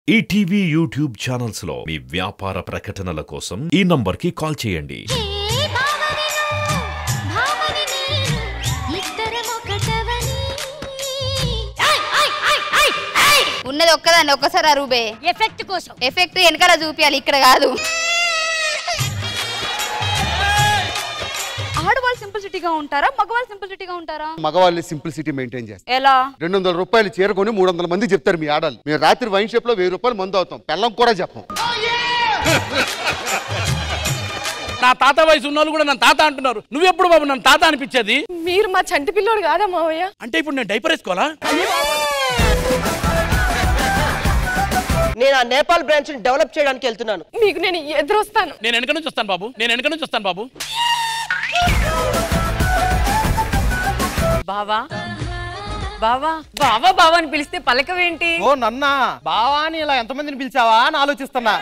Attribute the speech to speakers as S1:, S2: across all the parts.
S1: ETV YouTube channels లో మీ వ్యాపార ప్రకటనల కోసం ఈ నంబర్కి కాల్ చేయండి
S2: హే భామని నువ్వు, భామని నేను, ఇద్దరమొకటవని.
S3: ఉన్నది ఒక్కదాన్ని ఒక్కసారి అరుబే
S4: ఎఫెక్ట్ కోసం
S3: ఎఫెక్ట్ వెనకాల చూపించాలి ఇక్కడ కాదు
S5: ఆడవాళ్ళు సింప్లిసిటీగా ఉంటారా మగవాళ్ళు సింప్లిసిటీగా ఉంటారా
S6: మగవాళ్ళని సింప్లిసిటీ మెయింటైన్ చేస్తారు
S5: ఎలా
S6: రెండు వందల రూపాయలు చేరుకొని మూడు వందల మంది చెప్తారు మీ ఆడాలి మేము రాత్రి వైన్ షాప్ లో వెయ్యి రూపాయలు మందు అవుతాం పెళ్ళం కూడా చెప్పం
S7: నా తాత వయసు ఉన్న వాళ్ళు కూడా నన్ను తాత అంటున్నారు నువ్వెప్పుడు బాబు నన్ను తాత అనిపించేది
S5: మీరు మా చంటి పిల్లోడు కాదా మావయ్య
S7: అంటే ఇప్పుడు నేను డైపర్ వేసుకోవాలా
S8: నేను ఆ నేపాల్ బ్రాంచ్ ని డెవలప్ చేయడానికి వెళ్తున్నాను
S5: మీకు నేను ఎదురొస్తాను
S7: నేను వెనక నుంచి వస్తాను బాబు నేను వెనక నుంచి వస్తాను బాబు
S9: బావా బావా బావా బావా అని పిలిస్తే పలకవేంటి
S8: ఓ నన్న బావా అని ఇలా ఎంతమందిని పిలిచావా అని ఆలోచిస్తున్నా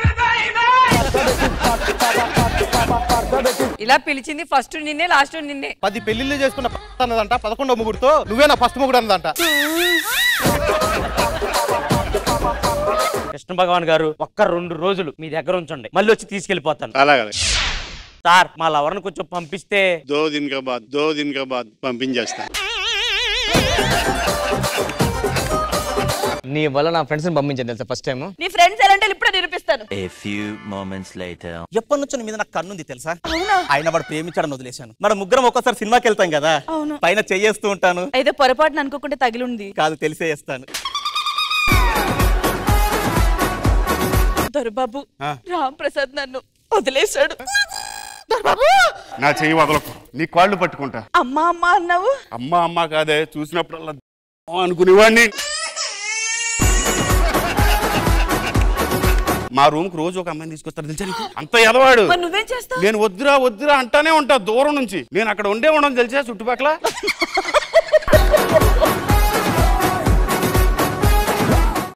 S9: ఇలా పిలిచింది ఫస్ట్ నిన్నే లాస్ట్ నిన్నే
S8: పది పెళ్లిళ్ళు చేసుకున్న ప- అన్నదంట పదకొండో ముగ్గురుతో నువ్వే నా ఫస్ట్ ముగ్గురు అన్నదంట
S10: కృష్ణ భగవాన్ గారు ఒక్క రెండు రోజులు మీ దగ్గర ఉంచండి మళ్ళీ వచ్చి తీసుకెళ్లిపోతాను
S11: అలాగే
S10: సార్ మా లవర్ని కొంచెం పంపిస్తే
S11: దో దిన్ కా బాద్ దో దిన్ కా బాద్ పంపించేస్తా
S8: నీ వల్ల నా ఫ్రెండ్స్ ని పంపించాను తెలుసా ఫస్ట్ టైం
S5: నీ ఫ్రెండ్స్ ఎలా అంటే ఇప్పుడే నిరూపిస్తాను
S12: A few moments later.
S8: ఎప్పటి నుంచో నీ మీద నాకు కన్నుంది తెలుసా ఆయన వాడు ప్రేమించడం వదిలేశాను మన ముగ్గురం ఒక్కసారి సినిమాకి వెళ్తాం కదా
S5: అవును.
S8: పైన చెయ్యేస్తూ ఉంటాను
S5: అయితే పొరపాటున అనుకోకుండా తగిలింది
S8: కాదు తెలిసే చేస్తాను
S5: దొరబాబు రామ్ ప్రసాద్ నన్ను వదిలేశాడు
S11: నా చెయ్యి వదలకు నీ కాళ్ళు పట్టుకుంటా
S5: అమ్మా అమ్మా అన్నావు
S11: అమ్మ అమ్మ కాదే చూసినప్పుడల్లా అనుకునేవాడిని మా రూమ్ కు రోజు ఒక అమ్మాయిని తీసుకొస్తారు తెలుసా నీకు? అంత ఎదవాడు
S5: మరి నువ్వేం చేస్తావు
S11: నేను వద్దురా వద్దురా అంటానే ఉంటా దూరం నుంచి నేను అక్కడ ఉండే ఉండడం తెలిసా చుట్టుపక్కల